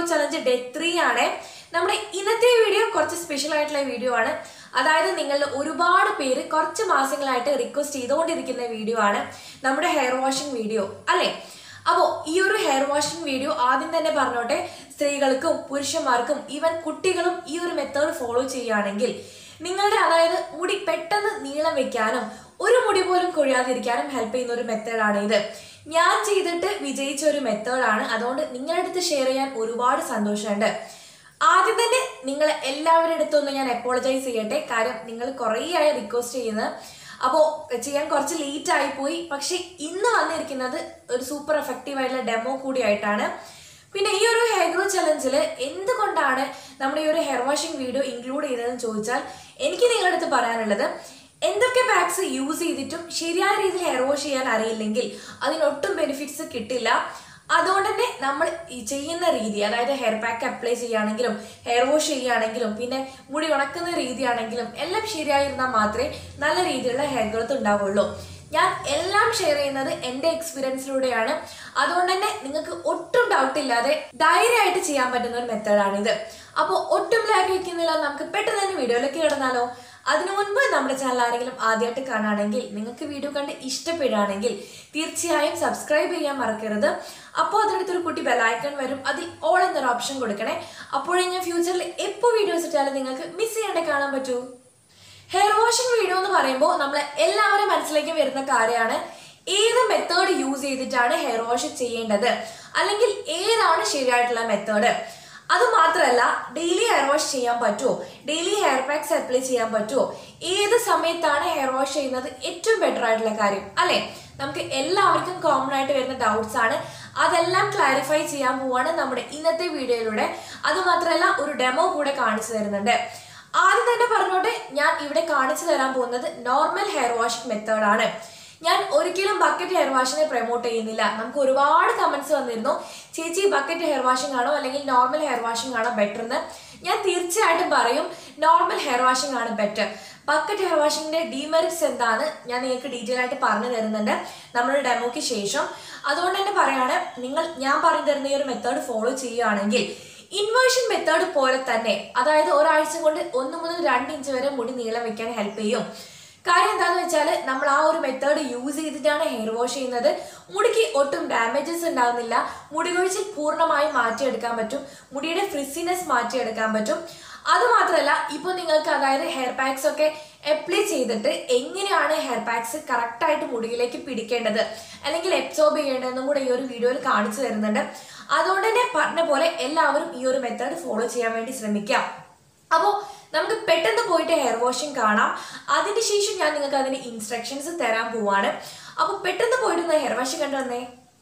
challenge day three ആണ് നമ്മുടെ ഇന്നത്തെ വീഡിയോ കുറച്ച് സ്പെഷ്യൽ ആയിട്ടുള്ള വീഡിയോ ആണ് അതായത് നിങ്ങൾ ഒരുപാട് പേര് കുറച്ച് മാസങ്ങളായിട്ട് റിക്വസ്റ്റ് ചെയ്തുകൊണ്ടിരിക്കുന്ന വീഡിയോ ആണ് നമ്മുടെ ഹെയർ വാഷിംഗ് വീഡിയോ അല്ലേ അപ്പോൾ ഈ ഒരു ഹെയർ വാഷിംഗ് വീഡിയോ ആദ്യം തന്നെ പറഞ്ഞോട്ടെ സ്ത്രീകൾക്കും പുരുഷന്മാർക്കും ഈവൻ കുട്ടികളും ഈ ഒരു മെത്തേഡ് ഫോളോ ചെയ്യുകയാണെങ്കിൽ നിങ്ങളുടെ അതായത് മുടി പെട്ടെന്ന് നീളം വെക്കാനും ഒരു മുടി പോലും കൊഴിയാതിരിക്കാനും ഹെൽപ്പ് ചെയ്യുന്ന ഒരു മെത്തേഡാണ് ഇത് ഞാൻ ചെയ്തിട്ട് വിജയിച്ച ഒരു മെത്തേഡാണ് അതുകൊണ്ട് നിങ്ങളുടെ അടുത്ത് ഷെയർ ചെയ്യാൻ ഒരുപാട് സന്തോഷമുണ്ട് ആദ്യം തന്നെ നിങ്ങൾ എല്ലാവരുടെ അടുത്തൊന്ന് ഞാൻ അപ്പോളജൈസ് ചെയ്യട്ടെ കാര്യം നിങ്ങൾ കുറേ ആയി റിക്വസ്റ്റ് ചെയ്യുന്നത് അപ്പോൾ ചെയ്യാൻ കുറച്ച് ലേറ്റ് ആയി പോയി പക്ഷെ ഇന്ന് വന്നിരിക്കുന്നത് ഒരു സൂപ്പർ എഫക്റ്റീവ് ആയിട്ടുള്ള ഡെമോ കൂടി ആയിട്ടാണ് പിന്നെ ഈ ഒരു ഹെയർ ഗ്രോ ചലഞ്ചിൽ എന്തുകൊണ്ടാണ് നമ്മുടെ ഈ ഒരു ഹെയർ വാഷിംഗ് വീഡിയോ ഇൻക്ലൂഡ് ചെയ്തതെന്ന് ചോദിച്ചാൽ എനിക്ക് നിങ്ങളുടെ അടുത്ത് പറയാനുള്ളത് എന്തൊക്കെ പാക്സ് യൂസ് ചെയ്തിട്ടും ശരിയായ രീതിയിൽ ഹെയർ വാഷ് ചെയ്യാൻ അറിയില്ലെങ്കിൽ അതിനൊട്ടും ബെനിഫിറ്റ്സ് കിട്ടില്ല അതുകൊണ്ട് തന്നെ നമ്മൾ ഈ ചെയ്യുന്ന രീതി അതായത് ഹെയർ പാക്ക് അപ്ലൈ ചെയ്യുകയാണെങ്കിലും ഹെയർ വാഷ് ചെയ്യുകയാണെങ്കിലും പിന്നെ മുടി ഉണക്കുന്ന രീതിയാണെങ്കിലും എല്ലാം ശരിയായിരുന്നാൽ മാത്രമേ നല്ല രീതിയിലുള്ള ഹെയർ ഗ്രോത്ത് ഉണ്ടാവുള്ളൂ ഞാൻ എല്ലാം ഷെയർ ചെയ്യുന്നത് എൻ്റെ എക്സ്പീരിയൻസിലൂടെയാണ് അതുകൊണ്ട് തന്നെ നിങ്ങൾക്ക് ഒട്ടും ഡൗട്ട് ഇല്ലാതെ ധൈര്യമായിട്ട് ചെയ്യാൻ പറ്റുന്ന ഒരു മെത്തേഡാണിത് അപ്പോൾ ഒട്ടും ലാഗ് വയ്ക്കുന്നില്ല നമുക്ക് പെട്ടെന്ന് തന്നെ വീഡിയോയിലേക്ക് കിടന്നാലോ അതിനു മുൻപ് നമ്മുടെ ചാനൽ ആരെങ്കിലും ആദ്യമായിട്ട് കാണുകയാണെങ്കിൽ നിങ്ങൾക്ക് വീഡിയോ കണ്ട് ഇഷ്ടപ്പെടുകയാണെങ്കിൽ തീർച്ചയായും സബ്സ്ക്രൈബ് ചെയ്യാൻ മറക്കരുത് അപ്പോൾ അതിനടുത്തൊരു കുട്ടി ബെലൈക്കൺ വരും അതിൽ ഓൾ എന്നൊരു ഓപ്ഷൻ കൊടുക്കണേ അപ്പോഴേ ഞാൻ ഫ്യൂച്ചറിൽ എപ്പോൾ വീഡിയോസ് ഇട്ടാലും നിങ്ങൾക്ക് മിസ് ചെയ്യാണ്ട് കാണാൻ പറ്റൂ ഹെയർ വാഷിംഗ് വീഡിയോ എന്ന് പറയുമ്പോൾ നമ്മൾ എല്ലാവരും മനസ്സിലേക്ക് വരുന്ന കാര്യമാണ് ഏത് മെത്തേഡ് യൂസ് ചെയ്തിട്ടാണ് ഹെയർ വാഷ് ചെയ്യേണ്ടത് അല്ലെങ്കിൽ ഏതാണ് ശരിയായിട്ടുള്ള മെത്തേഡ് അത് മാത്രമല്ല ഡെയിലി ഹെയർ വാഷ് ചെയ്യാൻ പറ്റുമോ ഡെയിലി ഹെയർ പാക്സ് അപ്ലൈ ചെയ്യാൻ പറ്റുമോ ഏത് സമയത്താണ് ഹെയർ വാഷ് ചെയ്യുന്നത് ഏറ്റവും ബെറ്റർ ആയിട്ടുള്ള കാര്യം അല്ലെ നമുക്ക് എല്ലാവർക്കും കോമൺ ആയിട്ട് വരുന്ന ഡൗട്ട്സ് ആണ് അതെല്ലാം ക്ലാരിഫൈ ചെയ്യാൻ പോവാണ് നമ്മുടെ ഇന്നത്തെ വീഡിയോയിലൂടെ അത് മാത്രമല്ല ഒരു ഡെമോ കൂടെ കാണിച്ചു തരുന്നുണ്ട് ആദ്യം തന്നെ പറഞ്ഞോട്ടെ ഞാൻ ഇവിടെ കാണിച്ചു തരാൻ പോകുന്നത് നോർമൽ ഹെയർ വാഷിംഗ് മെത്തേഡാണ് ഞാൻ ഒരിക്കലും ബക്കറ്റ് ഹെയർ വാഷിനെ പ്രൊമോട്ട് ചെയ്യുന്നില്ല നമുക്ക് ഒരുപാട് കമന്റ്സ് വന്നിരുന്നു ചേച്ചി ബക്കറ്റ് ഹെയർ വാഷിംഗ് ആണോ അല്ലെങ്കിൽ നോർമൽ ഹെയർ വാഷിംഗ് ആണോ ബെറ്റർ എന്ന് ഞാൻ തീർച്ചയായിട്ടും പറയും നോർമൽ ഹെയർ വാഷിംഗ് ആണ് ബെറ്റർ ബക്കറ്റ് ഹെയർ വാഷിങ്ങിന്റെ ഡിമെറിറ്റ്സ് എന്താണ് ഞാൻ നിങ്ങൾക്ക് ഡീറ്റെയിൽ ആയിട്ട് പറഞ്ഞു തരുന്നുണ്ട് നമ്മുടെ ഡെമോയ്ക്ക് ശേഷം അതുകൊണ്ട് തന്നെ പറയാണ് നിങ്ങൾ ഞാൻ പറഞ്ഞു തരുന്ന ഈ ഒരു മെത്തേഡ് ഫോളോ ചെയ്യുകയാണെങ്കിൽ ഇൻവേർഷൻ മെത്തേഡ് പോലെ തന്നെ അതായത് ഒരാഴ്ച കൊണ്ട് ഒന്ന് മുതൽ രണ്ട് ഇഞ്ച് വരെ മുടി നീളം വെക്കാൻ ഹെൽപ്പ് ചെയ്യും കാര്യം എന്താണെന്ന് വെച്ചാൽ നമ്മൾ ആ ഒരു മെത്തേഡ് യൂസ് ചെയ്തിട്ടാണ് ഹെയർ വാഷ് ചെയ്യുന്നത് മുടിക്ക് ഒട്ടും ഡാമേജസ് ഉണ്ടാകുന്നില്ല മുടി കൊഴിച്ചിൽ പൂർണ്ണമായും മാറ്റിയെടുക്കാൻ പറ്റും മുടിയുടെ ഫ്രിസിനെസ് മാറ്റിയെടുക്കാൻ പറ്റും അത് മാത്രമല്ല ഇപ്പോൾ നിങ്ങൾക്ക് അതായത് ഹെയർ പാക്സ് ഒക്കെ അപ്ലൈ ചെയ്തിട്ട് എങ്ങനെയാണ് ഹെയർ പാക്സ് കറക്റ്റായിട്ട് മുടിയിലേക്ക് പിടിക്കേണ്ടത് അല്ലെങ്കിൽ എബ്സോർബ് ചെയ്യേണ്ടതെന്നും കൂടെ ഈ ഒരു വീഡിയോയിൽ കാണിച്ചു തരുന്നുണ്ട് അതുകൊണ്ട് തന്നെ പറഞ്ഞ പോലെ എല്ലാവരും ഈ ഒരു മെത്തേഡ് ഫോളോ ചെയ്യാൻ വേണ്ടി ശ്രമിക്കാം അപ്പോൾ നമുക്ക് പെട്ടെന്ന് പോയിട്ട് ഹെയർ വാഷിംഗ് കാണാം അതിന് ശേഷം ഞാൻ നിങ്ങൾക്ക് അതിന് ഇൻസ്ട്രക്ഷൻസ് തരാൻ പോവാണ് അപ്പോൾ പെട്ടെന്ന് പോയിട്ട് ഹെയർ വാഷ് കണ്ടു വന്നേ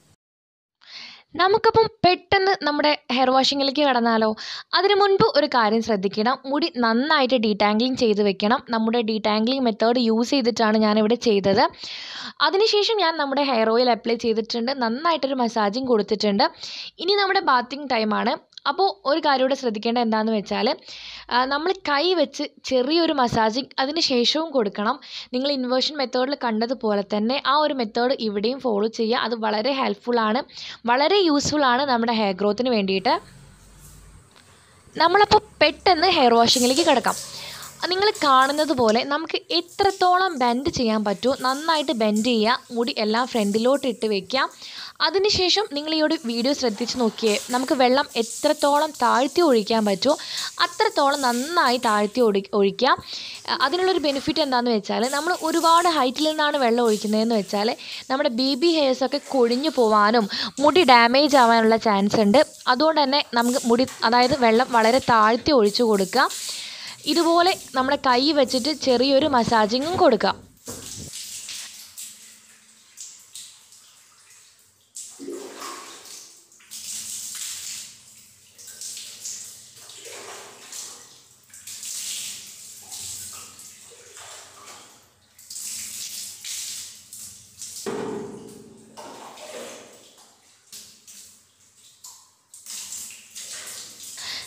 നമുക്കപ്പം പെട്ടെന്ന് നമ്മുടെ ഹെയർ വാഷിങ്ങിലേക്ക് കടന്നാലോ അതിനു മുൻപ് ഒരു കാര്യം ശ്രദ്ധിക്കണം മുടി നന്നായിട്ട് ഡീടാംഗ്ലിങ് ചെയ്ത് വെക്കണം നമ്മുടെ ഡീടാംഗ്ലിങ് മെത്തേഡ് യൂസ് ചെയ്തിട്ടാണ് ഞാനിവിടെ ചെയ്തത് അതിനുശേഷം ഞാൻ നമ്മുടെ ഹെയർ ഓയിൽ അപ്ലൈ ചെയ്തിട്ടുണ്ട് നന്നായിട്ടൊരു മസാജിങ് കൊടുത്തിട്ടുണ്ട് ഇനി നമ്മുടെ ബാത്തിങ് ടൈമാണ് അപ്പോൾ ഒരു കാര്യം കൂടെ ശ്രദ്ധിക്കേണ്ടത് എന്താണെന്ന് വെച്ചാൽ നമ്മൾ കൈ വെച്ച് ചെറിയൊരു മസാജിങ് അതിന് ശേഷവും കൊടുക്കണം നിങ്ങൾ ഇൻവേർഷൻ മെത്തേഡിൽ കണ്ടതുപോലെ തന്നെ ആ ഒരു മെത്തേഡ് ഇവിടെയും ഫോളോ ചെയ്യുക അത് വളരെ ഹെൽപ്ഫുള്ളാണ് വളരെ യൂസ്ഫുള്ളാണ് നമ്മുടെ ഹെയർ ഗ്രോത്തിന് വേണ്ടിയിട്ട് നമ്മളപ്പോൾ പെട്ടെന്ന് ഹെയർ വാഷിങ്ങിലേക്ക് കിടക്കാം നിങ്ങൾ കാണുന്നത് പോലെ നമുക്ക് എത്രത്തോളം ബെൻഡ് ചെയ്യാൻ പറ്റുമോ നന്നായിട്ട് ബെൻഡ് ചെയ്യുക മുടി എല്ലാം ഫ്രണ്ടിലോട്ട് ഇട്ട് വെക്കുക അതിനുശേഷം നിങ്ങൾ ഈ ഒരു വീഡിയോ ശ്രദ്ധിച്ച് നോക്കിയേ നമുക്ക് വെള്ളം എത്രത്തോളം താഴ്ത്തി ഒഴിക്കാൻ പറ്റുമോ അത്രത്തോളം നന്നായി താഴ്ത്തി ഒഴി ഒഴിക്കുക അതിനുള്ളൊരു ബെനിഫിറ്റ് എന്താണെന്ന് വെച്ചാൽ നമ്മൾ ഒരുപാട് ഹൈറ്റിൽ നിന്നാണ് വെള്ളം ഒഴിക്കുന്നതെന്ന് വെച്ചാൽ നമ്മുടെ ബേബി ഹെയർസൊക്കെ കൊഴിഞ്ഞു പോകാനും മുടി ഡാമേജ് ആവാനുള്ള ചാൻസ് ഉണ്ട് അതുകൊണ്ട് തന്നെ നമുക്ക് മുടി അതായത് വെള്ളം വളരെ താഴ്ത്തി ഒഴിച്ചു കൊടുക്കുക ഇതുപോലെ നമ്മുടെ കൈ വെച്ചിട്ട് ചെറിയൊരു മസാജിങ്ങും കൊടുക്കുക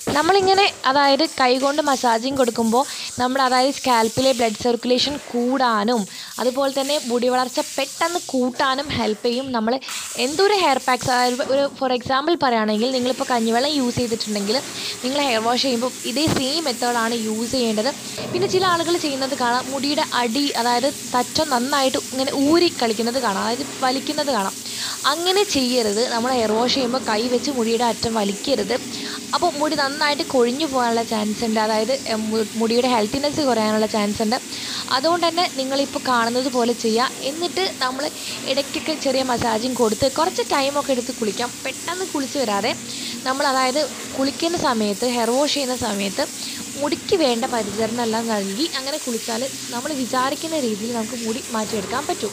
നമ്മളിങ്ങനെ അതായത് കൈകൊണ്ട് മസാജിങ് കൊടുക്കുമ്പോൾ നമ്മൾ അതായത് സ്കാൽപ്പിലെ ബ്ലഡ് സർക്കുലേഷൻ കൂടാനും അതുപോലെ തന്നെ മുടി വളർച്ച പെട്ടെന്ന് കൂട്ടാനും ഹെൽപ്പ് ചെയ്യും നമ്മൾ എന്തൊരു ഹെയർ പാക്സ് അതായത് ഒരു ഫോർ എക്സാമ്പിൾ പറയുകയാണെങ്കിൽ നിങ്ങളിപ്പോൾ കഞ്ഞിവെള്ളം യൂസ് ചെയ്തിട്ടുണ്ടെങ്കിൽ നിങ്ങൾ ഹെയർ വാഷ് ചെയ്യുമ്പോൾ ഇതേ സെയിം മെത്തേഡാണ് യൂസ് ചെയ്യേണ്ടത് പിന്നെ ചില ആളുകൾ ചെയ്യുന്നത് കാണാം മുടിയുടെ അടി അതായത് തറ്റം നന്നായിട്ട് ഇങ്ങനെ ഊരി കളിക്കുന്നത് കാണാം അതായത് വലിക്കുന്നത് കാണാം അങ്ങനെ ചെയ്യരുത് നമ്മൾ ഹെയർ വാഷ് ചെയ്യുമ്പോൾ കൈ വെച്ച് മുടിയുടെ അറ്റം വലിക്കരുത് അപ്പോൾ മുടി നന്നായിട്ട് കൊഴിഞ്ഞു പോകാനുള്ള ചാൻസ് ഉണ്ട് അതായത് എം, മു- മുടിയുടെ ഹെൽത്തിനെസ് കുറയാനുള്ള ചാൻസ് ഉണ്ട് അതുകൊണ്ട് തന്നെ നിങ്ങളിപ്പോൾ കാണുന്നത് പോലെ ചെയ്യുക എന്നിട്ട് നമ്മൾ ഇടയ്ക്കൊക്കെ ചെറിയ മസാജിങ് കൊടുത്ത് കുറച്ച് ടൈമൊക്കെ എടുത്ത് കുളിക്കാം പെട്ടെന്ന് കുളിച്ച് വരാതെ നമ്മൾ അതായത് കുളിക്കുന്ന സമയത്ത് ഹെയർ വാഷ് ചെയ്യുന്ന സമയത്ത് മുടിക്ക് വേണ്ട പരിചരണം എല്ലാം നൽകി അങ്ങനെ കുളിച്ചാൽ നമ്മൾ വിചാരിക്കുന്ന രീതിയിൽ നമുക്ക് മുടി മാറ്റിയെടുക്കാൻ പറ്റും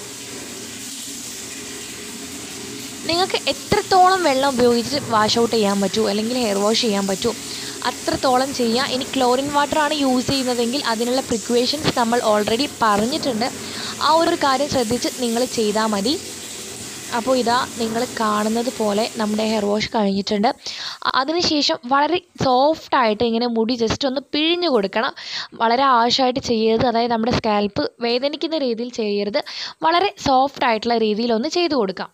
നിങ്ങൾക്ക് എത്രത്തോളം വെള്ളം ഉപയോഗിച്ച് വാഷ് ഔട്ട് ചെയ്യാൻ പറ്റുമോ അല്ലെങ്കിൽ ഹെയർ വാഷ് ചെയ്യാൻ പറ്റുമോ അത്രത്തോളം ചെയ്യുക ഇനി ക്ലോറിൻ വാട്ടറാണ് യൂസ് ചെയ്യുന്നതെങ്കിൽ അതിനുള്ള പ്രിക്വേഷൻസ് നമ്മൾ ഓൾറെഡി പറഞ്ഞിട്ടുണ്ട് ആ ഒരു കാര്യം ശ്രദ്ധിച്ച് നിങ്ങൾ ചെയ്താൽ മതി അപ്പോൾ ഇതാ നിങ്ങൾ കാണുന്നത് പോലെ നമ്മുടെ ഹെയർ വാഷ് കഴിഞ്ഞിട്ടുണ്ട് അതിനുശേഷം വളരെ സോഫ്റ്റായിട്ട് ഇങ്ങനെ മുടി ജസ്റ്റ് ഒന്ന് പിഴിഞ്ഞു കൊടുക്കണം വളരെ ആവശ്യമായിട്ട് ചെയ്യരുത് അതായത് നമ്മുടെ സ്കാൽപ്പ് വേദനിക്കുന്ന രീതിയിൽ ചെയ്യരുത് വളരെ സോഫ്റ്റ് ആയിട്ടുള്ള രീതിയിൽ ഒന്ന് ചെയ്തു കൊടുക്കാം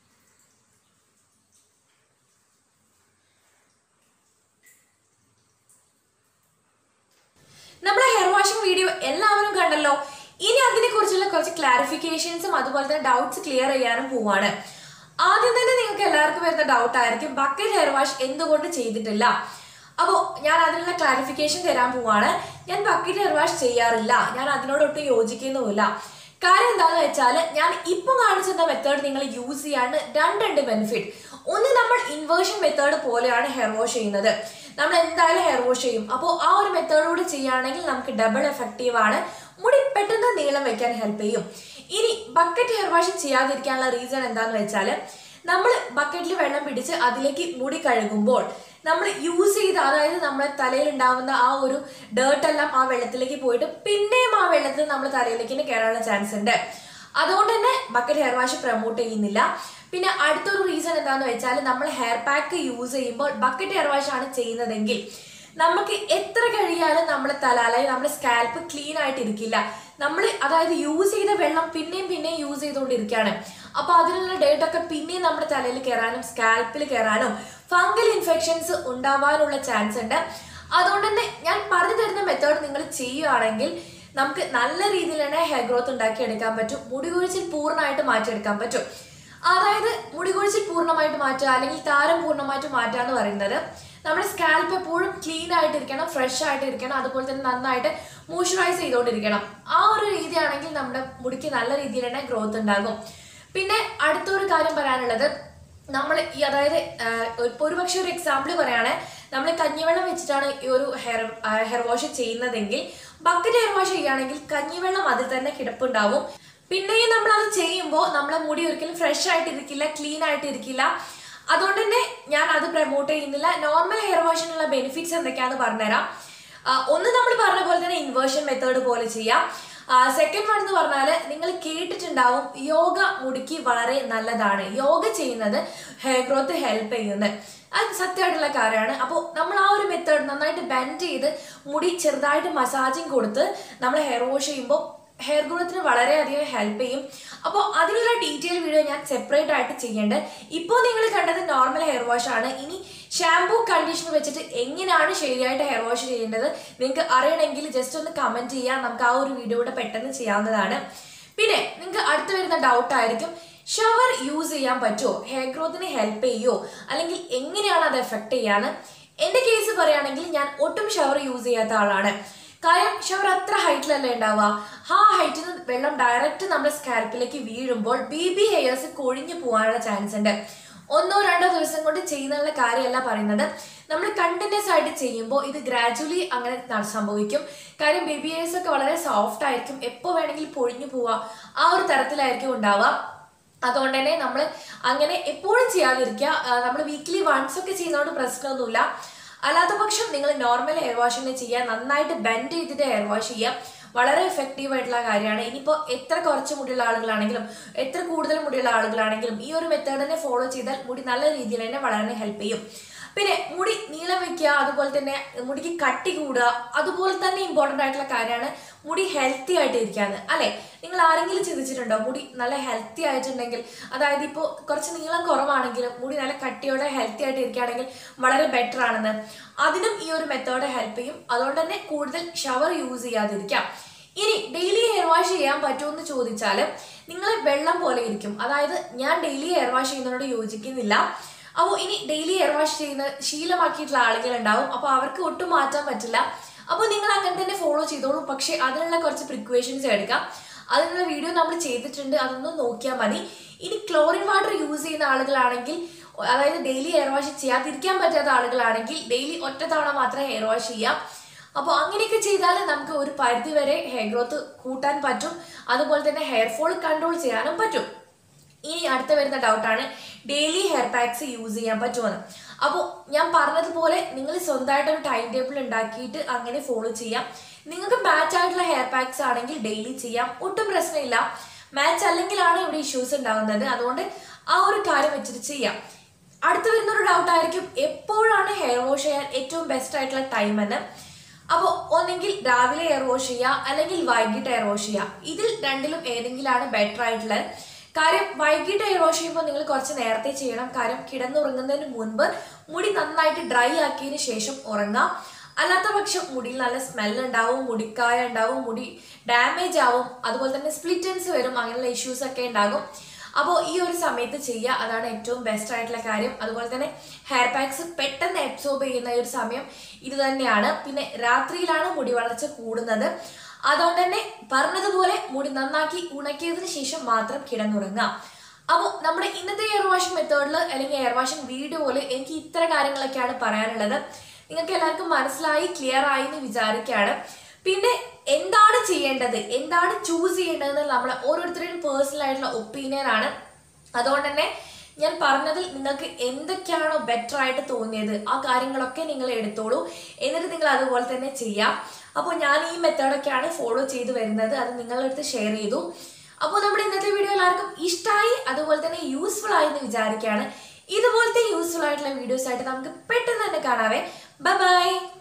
നമ്മുടെ ഹെയർ വാഷിംഗ് വീഡിയോ എല്ലാവരും കണ്ടല്ലോ ഇനി അതിനെക്കുറിച്ചുള്ള കുറച്ച് ക്ലാരിഫിക്കേഷൻസും അതുപോലെ തന്നെ ഡൗട്ട്സ് ക്ലിയർ ചെയ്യാനും പോവാണ് ആദ്യം തന്നെ നിങ്ങൾക്ക് എല്ലാവർക്കും വരുന്ന ഡൗട്ട് ആയിരിക്കും ബക്കറ്റ് ഹെയർ വാഷ് എന്തുകൊണ്ട് ചെയ്തിട്ടില്ല അപ്പോൾ ഞാൻ അതിനുള്ള ക്ലാരിഫിക്കേഷൻ തരാൻ പോവാണ് ഞാൻ ബക്കറ്റ് ഹെയർ വാഷ് ചെയ്യാറില്ല ഞാൻ അതിനോടൊട്ടും യോജിക്കുന്നുമില്ല കാര്യം എന്താണെന്ന് വെച്ചാൽ ഞാൻ ഇപ്പം കാണിച്ചിരുന്ന മെത്തേഡ് നിങ്ങൾ യൂസ് ചെയ്യാണ്ട് രണ്ടുണ്ട് ബെനിഫിറ്റ് ഒന്ന് നമ്മൾ ഇൻവേർഷൻ മെത്തേഡ് പോലെയാണ് ഹെയർ വാഷ് ചെയ്യുന്നത് നമ്മൾ എന്തായാലും ഹെയർ വാഷ് ചെയ്യും അപ്പോൾ ആ ഒരു മെത്തേഡോട് ചെയ്യുകയാണെങ്കിൽ നമുക്ക് ഡബിൾ എഫക്റ്റീവ് ആണ് മുടി പെട്ടെന്ന് നീളം വെക്കാൻ ഹെൽപ്പ് ചെയ്യും ഇനി ബക്കറ്റ് ഹെയർ വാഷ് ചെയ്യാതിരിക്കാനുള്ള റീസൺ എന്താന്ന് വെച്ചാൽ നമ്മൾ ബക്കറ്റിൽ വെള്ളം പിടിച്ച് അതിലേക്ക് മുടി കഴുകുമ്പോൾ നമ്മൾ യൂസ് ചെയ്ത അതായത് നമ്മുടെ തലയിൽ ഉണ്ടാവുന്ന ആ ഒരു ഡേർട്ട് എല്ലാം ആ വെള്ളത്തിലേക്ക് പോയിട്ട് പിന്നെയും ആ വെള്ളത്തിൽ നമ്മൾ തലയിലേക്ക് തന്നെ കയറാനുള്ള ചാൻസ് ഉണ്ട് അതുകൊണ്ട് തന്നെ ബക്കറ്റ് ഹെയർ വാഷ് പ്രൊമോട്ട് ചെയ്യുന്നില്ല പിന്നെ അടുത്തൊരു റീസൺ എന്താന്ന് വെച്ചാൽ നമ്മൾ ഹെയർ പാക്ക് യൂസ് ചെയ്യുമ്പോൾ ബക്കറ്റ് ഹെയർ വാഷ് ആണ് ചെയ്യുന്നതെങ്കിൽ നമുക്ക് എത്ര കഴിയാലും നമ്മുടെ തല അല്ലെങ്കിൽ നമ്മുടെ സ്കാൽപ്പ് ക്ലീൻ ആയിട്ട് ഇരിക്കില്ല നമ്മൾ അതായത് യൂസ് ചെയ്ത വെള്ളം പിന്നെയും പിന്നെയും യൂസ് ചെയ്തുകൊണ്ടിരിക്കുകയാണ് അപ്പൊ അതിനുള്ള ഡേറ്റ് ഒക്കെ പിന്നെയും നമ്മുടെ തലയിൽ കയറാനും സ്കാൽപ്പിൽ കയറാനും ഫംഗൽ ഇൻഫെക്ഷൻസ് ഉണ്ടാവാനുള്ള ചാൻസ് ഉണ്ട് അതുകൊണ്ട് തന്നെ ഞാൻ പറഞ്ഞു തരുന്ന മെത്തേഡ് നിങ്ങൾ ചെയ്യുകയാണെങ്കിൽ നമുക്ക് നല്ല രീതിയിൽ തന്നെ ഹെയർ ഗ്രോത്ത് ഉണ്ടാക്കിയെടുക്കാൻ പറ്റും മുടി കൊഴിച്ചിൽ പൂർണ്ണമായിട്ട് മാറ്റിയെടുക്കാൻ പറ്റും അതായത് മുടി കൊഴിച്ചിൽ പൂർണ്ണമായിട്ട് മാറ്റുക അല്ലെങ്കിൽ താരം പൂർണ്ണമായിട്ട് മാറ്റുക എന്ന് പറയുന്നത് നമ്മുടെ സ്കാൽപ്പ് എപ്പോഴും ക്ലീൻ ആയിട്ടിരിക്കണം ഫ്രഷ് ആയിട്ടിരിക്കണം അതുപോലെ തന്നെ നന്നായിട്ട് മോയ്സ്ചറൈസ് ചെയ്തുകൊണ്ടിരിക്കണം ആ ഒരു രീതിയാണെങ്കിൽ നമ്മുടെ മുടിക്ക് നല്ല രീതിയിൽ തന്നെ ഗ്രോത്ത് ഉണ്ടാകും പിന്നെ അടുത്തൊരു കാര്യം പറയാനുള്ളത് നമ്മൾ ഈ അതായത് ഇപ്പോൾ ഒരു പക്ഷേ ഒരു എക്സാമ്പിൾ പറയുകയാണെ നമ്മൾ കഞ്ഞിവെള്ളം വെച്ചിട്ടാണ് ഈ ഒരു ഹെയർ ഹെയർ വാഷ് ചെയ്യുന്നതെങ്കിൽ ബക്കറ്റ് ഹെയർ വാഷ് ചെയ്യുകയാണെങ്കിൽ കഞ്ഞിവെള്ളം അതിൽ തന്നെ കിടപ്പുണ്ടാവും പിന്നെയും നമ്മൾ അത് ചെയ്യുമ്പോൾ നമ്മളെ മുടി ഒരിക്കലും ഫ്രഷ് ആയിട്ടിരിക്കില്ല ക്ലീൻ ആയിട്ടിരിക്കില്ല അതുകൊണ്ട് തന്നെ ഞാൻ അത് പ്രൊമോട്ട് ചെയ്യുന്നില്ല നോർമൽ ഹെയർ വാഷിനുള്ള ബെനിഫിറ്റ്സ് എന്തൊക്കെയാണെന്ന് പറഞ്ഞുതരാം ആ, ഒന്ന് നമ്മൾ പറഞ്ഞ പോലെ തന്നെ ഇൻവേർഷൻ മെത്തേഡ് പോലെ ചെയ്യാം സെക്കൻഡ് വൺ എന്ന് പറഞ്ഞാൽ നിങ്ങൾ കേട്ടിട്ടുണ്ടാവും യോഗ മുടിക്ക് വളരെ നല്ലതാണ് യോഗ ചെയ്യുന്നത് ഹെയർ ഗ്രോത്ത് ഹെൽപ്പ് ചെയ്യുന്നത് അത് സത്യമായിട്ടുള്ള കാര്യമാണ് അപ്പോൾ നമ്മൾ ആ ഒരു മെത്തേഡ് നന്നായിട്ട് ബെൻഡ് ചെയ്ത് മുടി ചെറുതായിട്ട് മസാജിങ് കൊടുത്ത് നമ്മൾ ഹെയർ വാഷ് ചെയ്യുമ്പോൾ ഹെയർ ഗ്രോത്തിന് വളരെയധികം ഹെൽപ്പ് ചെയ്യും അപ്പോൾ അതിനുള്ള ഡീറ്റെയിൽ വീഡിയോ ഞാൻ സെപ്പറേറ്റ് ആയിട്ട് ചെയ്യേണ്ടത് ഇപ്പോൾ നിങ്ങൾ കണ്ടത് നോർമൽ ഹെയർ വാഷ് ആണ് ഇനി ഷാംപൂ കണ്ടീഷണർ വെച്ചിട്ട് എങ്ങനെയാണ് ശരിയായിട്ട് ഹെയർ വാഷ് ചെയ്യേണ്ടത് നിങ്ങൾക്ക് അറിയണമെങ്കിൽ ജസ്റ്റ് ഒന്ന് കമന്റ് ചെയ്യാം നമുക്ക് ആ ഒരു വീഡിയോ കൂടെ പെട്ടെന്ന് ചെയ്യാവുന്നതാണ് പിന്നെ നിങ്ങൾക്ക് അടുത്ത് വരുന്ന ഡൗട്ട് ആയിരിക്കും ഷവർ യൂസ് ചെയ്യാൻ പറ്റുമോ ഹെയർ ഗ്രോത്തിന് ഹെൽപ്പ് ചെയ്യുമോ അല്ലെങ്കിൽ എങ്ങനെയാണ് അത് എഫക്ട് ചെയ്യാന്ന് എന്റെ കേസ് പറയുകയാണെങ്കിൽ ഞാൻ ഒട്ടും ഷവർ യൂസ് ചെയ്യാത്ത ആളാണ് കാര്യം ഷവർ അത്ര ഹൈറ്റിലല്ലേ ഉണ്ടാവുക ആ ഹൈറ്റിൽ നിന്ന് വെള്ളം ഡയറക്റ്റ് നമ്മുടെ സ്കാൽപ്പിലേക്ക് വീഴുമ്പോൾ ബി ബി ഹെയർസ് കൊഴിഞ്ഞു പോകാനുള്ള ചാൻസ് ഉണ്ട് ഒന്നോ രണ്ടോ ദിവസം കൊണ്ട് ചെയ്യുന്നുള്ള കാര്യമല്ല പറയുന്നത് നമ്മൾ കണ്ടിന്യൂസ് ആയിട്ട് ചെയ്യുമ്പോൾ ഇത് ഗ്രാജുവലി അങ്ങനെ ന- സംഭവിക്കും കാര്യം ബേബി ഹെയർസ് ഒക്കെ വളരെ സോഫ്റ്റ് ആയിരിക്കും എപ്പോൾ വേണമെങ്കിലും പൊഴിഞ്ഞു പോവുക ആ ഒരു തരത്തിലായിരിക്കും ഉണ്ടാവുക അതുകൊണ്ട് തന്നെ നമ്മൾ അങ്ങനെ എപ്പോഴും ചെയ്യാതിരിക്കുക നമ്മൾ വീക്ക്ലി വൺസ് ഒക്കെ ചെയ്യുന്നതുകൊണ്ട് പ്രശ്നമൊന്നുമില്ല അല്ലാത്ത പക്ഷം നിങ്ങൾ നോർമൽ ഹെയർ വാഷിനെ ചെയ്യുക നന്നായിട്ട് ബെൻഡ് ചെയ്തിട്ട് ഹെയർ വാഷ് ചെയ്യുക വളരെ എഫക്റ്റീവ് ആയിട്ടുള്ള കാര്യമാണ് ഇനിയിപ്പോൾ എത്ര കുറച്ച് മുടിയുള്ള ആളുകളാണെങ്കിലും എത്ര കൂടുതൽ മുടിയുള്ള ആളുകളാണെങ്കിലും ഈ ഒരു മെത്തേഡ് തന്നെ ഫോളോ ചെയ്താൽ മുടി നല്ല രീതിയിൽ തന്നെ വളരാൻ ഹെൽപ്പ് ചെയ്യും പിന്നെ മുടി നീളം നീളം വെക്കുക അതുപോലെ തന്നെ മുടിക്ക് കട്ടി കൂടുക അതുപോലെ തന്നെ ഇമ്പോർട്ടൻ്റ് ആയിട്ടുള്ള കാര്യമാണ് മുടി ഹെൽത്തി ആയിട്ട് ഇരിക്കാന്ന് അല്ലെ നിങ്ങൾ ആരെങ്കിലും ചിന്തിച്ചിട്ടുണ്ടോ മുടി നല്ല ഹെൽത്തി ആയിട്ടുണ്ടെങ്കിൽ അതായത് ഇപ്പോൾ കുറച്ച് നീളം കുറവാണെങ്കിലും മുടി നല്ല കട്ടിയോടെ ഹെൽത്തി ആയിട്ട് ഇരിക്കുകയാണെങ്കിൽ വളരെ ബെറ്റർ ആണെന്ന് അതിനും ഈ ഒരു മെത്തേഡ് ഹെൽപ്പ് ചെയ്യും അതുകൊണ്ട് തന്നെ കൂടുതൽ ഷവർ യൂസ് ചെയ്യാതിരിക്കാം ഇനി ഡെയിലി ഹെയർ വാഷ് ചെയ്യാൻ പറ്റുമോ എന്ന് ചോദിച്ചാൽ നിങ്ങൾ വെള്ളം പോലെ ഇരിക്കും അതായത് ഞാൻ ഡെയിലി ഹെയർ വാഷ് ചെയ്യുന്നതിനോട് യോജിക്കുന്നില്ല അപ്പോൾ ഇനി ഡെയിലി ഹെയർ വാഷ് ചെയ്യുന്ന ശീലമാക്കിയിട്ടുള്ള ആളുകൾ ഉണ്ടാവും അപ്പോൾ അവർക്ക് ഒട്ടും മാറ്റാൻ പറ്റില്ല അപ്പോൾ നിങ്ങൾ അങ്ങനെ തന്നെ ഫോളോ ചെയ്തോളൂ പക്ഷേ അതിനുള്ള കുറച്ച് പ്രിക്വേഷൻസ് എടുക്കാം അതിനുള്ള വീഡിയോ നമ്മൾ ചെയ്തിട്ടുണ്ട് അതൊന്ന് നോക്കിയാൽ മതി ഇനി ക്ലോറിൻ വാട്ടർ യൂസ് ചെയ്യുന്ന ആളുകളാണെങ്കിൽ അതായത് ഡെയിലി ഹെയർ വാഷ് ചെയ്യാതിരിക്കാൻ പറ്റാത്ത ആളുകളാണെങ്കിൽ ഡെയിലി ഒറ്റ തവണ മാത്രമേ ഹെയർ വാഷ് ചെയ്യാം അപ്പോൾ അങ്ങനെയൊക്കെ ചെയ്താൽ നമുക്ക് ഒരു പരിധി വരെ ഹെയർ ഗ്രോത്ത് കൂട്ടാൻ പറ്റും അതുപോലെ തന്നെ ഹെയർ ഫോൾ കൺട്രോൾ ചെയ്യാനും പറ്റും ഇനി അടുത്ത വരുന്ന ഡൗട്ടാണ് ഡെയിലി ഹെയർ പാക്സ് യൂസ് ചെയ്യാൻ പറ്റുമെന്ന് അപ്പോൾ ഞാൻ പറഞ്ഞതുപോലെ നിങ്ങൾ സ്വന്തമായിട്ട് ഒരു ടൈം ടേബിൾ ഉണ്ടാക്കിയിട്ട് അങ്ങനെ ഫോളോ ചെയ്യാം നിങ്ങൾക്ക് മാച്ച് ആയിട്ടുള്ള ഹെയർ പാക്സ് ആണെങ്കിൽ ഡെയിലി ചെയ്യാം ഒട്ടും പ്രശ്നമില്ല മാച്ച് അല്ലെങ്കിലാണ് ഇവിടെ ഇഷ്യൂസ് ഉണ്ടാകുന്നത് അതുകൊണ്ട് ആ ഒരു കാര്യം വെച്ചിട്ട് ചെയ്യാം അടുത്ത് വരുന്ന ഒരു ഡൗട്ട് ആയിരിക്കും എപ്പോഴാണ് ഹെയർ വാഷ് ചെയ്യാൻ ഏറ്റവും ബെസ്റ്റ് ആയിട്ടുള്ള ടൈം എന്ന് അപ്പോൾ ഒന്നെങ്കിൽ രാവിലെ എയർ വാഷ് ചെയ്യുക അല്ലെങ്കിൽ വൈകിട്ട് എയർ വാഷ് ചെയ്യുക ഇതിൽ രണ്ടിലും ഏതെങ്കിലാണ് ബെറ്റർ ആയിട്ടുള്ളത് കാര്യം വൈകിട്ട് എയർ വാഷ് ചെയ്യുമ്പോൾ നിങ്ങൾ കുറച്ച് നേരത്തെ ചെയ്യണം കാര്യം കിടന്നുറങ്ങുന്നതിന് മുൻപ് മുടി നന്നായിട്ട് ഡ്രൈ ആക്കിയതിന് ശേഷം ഉറങ്ങാം അല്ലാത്ത പക്ഷം മുടിയിൽ നല്ല സ്മെൽ ഉണ്ടാവും മുടിക്കായ ഉണ്ടാവും മുടി ഡാമേജ് ആവും അതുപോലെ തന്നെ സ്പ്ലിറ്റൻസ് വരും അങ്ങനെയുള്ള ഇഷ്യൂസ് ഒക്കെ ഉണ്ടാകും അപ്പോൾ ഈ ഒരു സമയത്ത് ചെയ്യുക അതാണ് ഏറ്റവും ബെസ്റ്റ് ആയിട്ടുള്ള കാര്യം അതുപോലെ തന്നെ ഹെയർ പാക്സ് പെട്ടെന്ന് അബ്സോർബ് ചെയ്യുന്ന ഒരു സമയം ഇത് തന്നെയാണ് പിന്നെ രാത്രിയിലാണ് മുടി വളർച്ച കൂടുന്നത് അതുകൊണ്ട് തന്നെ പറഞ്ഞതുപോലെ മുടി നന്നാക്കി ഉണക്കിയതിന് ശേഷം മാത്രം കിടന്നുറങ്ങാം അപ്പോൾ നമ്മുടെ ഇന്നത്തെ എയർ വാഷിംഗ് മെത്തേഡിൽ അല്ലെങ്കിൽ എയർ വാഷിംഗ് വീഡിയോയിൽ എനിക്ക് ഇത്ര കാര്യങ്ങളൊക്കെയാണ് പറയാനുള്ളത് നിങ്ങൾക്ക് എല്ലാവർക്കും മനസ്സിലായി ക്ലിയർ ആയി എന്ന് വിചാരിക്കുകയാണ് പിന്നെ എന്താണ് ചെയ്യേണ്ടത് എന്താണ് ചൂസ് ചെയ്യേണ്ടതെന്ന് നമ്മൾ ഓരോരുത്തരുടെയും പേഴ്സണൽ ആയിട്ടുള്ള ഒപ്പീനിയൻ ആണ് അതുകൊണ്ട് തന്നെ ഞാൻ പറഞ്ഞതിൽ നിങ്ങൾക്ക് എന്തൊക്കെയാണോ ബെറ്റർ ആയിട്ട് തോന്നിയത് ആ കാര്യങ്ങളൊക്കെ നിങ്ങൾ എടുത്തോളൂ എന്നിട്ട് നിങ്ങൾ അതുപോലെ തന്നെ ചെയ്യാം അപ്പോൾ ഞാൻ ഈ മെത്തേഡൊക്കെയാണ് ഫോളോ ചെയ്തു വരുന്നത് അത് നിങ്ങളുടെ അടുത്ത് ഷെയർ ചെയ്തു അപ്പോൾ നമ്മുടെ ഇന്നത്തെ വീഡിയോ എല്ലാവർക്കും ഇഷ്ടമായി അതുപോലെ തന്നെ യൂസ്ഫുൾ ആയി എന്ന് വിചാരിക്കുകയാണ് ഇതുപോലത്തെ യൂസ്ഫുൾ ആയിട്ടുള്ള വീഡിയോസ് ആയിട്ട് നമുക്ക് പെട്ടെന്ന് തന്നെ കാണാവേ ബൈ ബൈ